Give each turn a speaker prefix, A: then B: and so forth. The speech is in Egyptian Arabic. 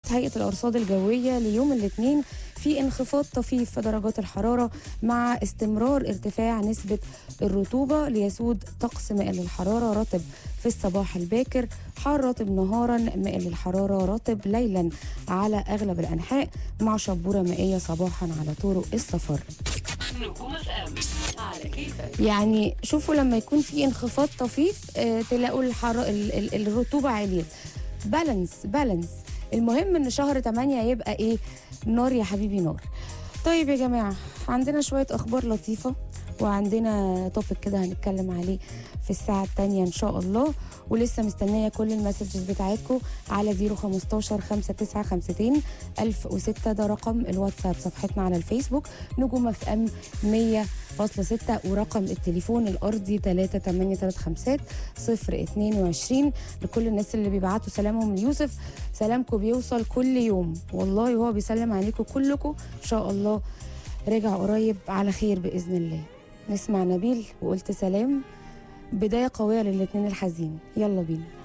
A: هيئة الأرصاد الجوية ليوم الاثنين في انخفاض طفيف في درجات الحرارة مع استمرار ارتفاع نسبة الرطوبة ليسود طقس مائل للحرارة رطب في الصباح الباكر حار رطب نهارا مائل للحرارة رطب ليلا على أغلب الأنحاء مع شبورة مائية صباحا على طرق السفر
B: نجوم اف ام على كيفك
A: يعني شوفوا لما يكون في انخفاض طفيف آه، تلاقوا الحر... ال... ال... الرطوبة عالية بالانس بالانس المهم ان شهر 8 يبقى ايه نار يا حبيبي نار طيب يا جماعة عندنا شوية اخبار لطيفة وعندنا توبيك كده هنتكلم عليه في الساعة التانية ان شاء الله ولسه مستنية كل المسجز بتاعتكم على 015 5952 1006 ده رقم الواتساب صفحتنا على الفيسبوك نجوم اف ام 100.6 ورقم التليفون الارضي 3835 022 لكل الناس اللي بيبعتوا سلامهم ليوسف سلامكم بيوصل كل يوم والله وهو بيسلم عليكم كلكم ان شاء الله رجع قريب على خير باذن الله نسمع نبيل وقلت سلام بدايه قويه للاتنين الحزين يلا بينا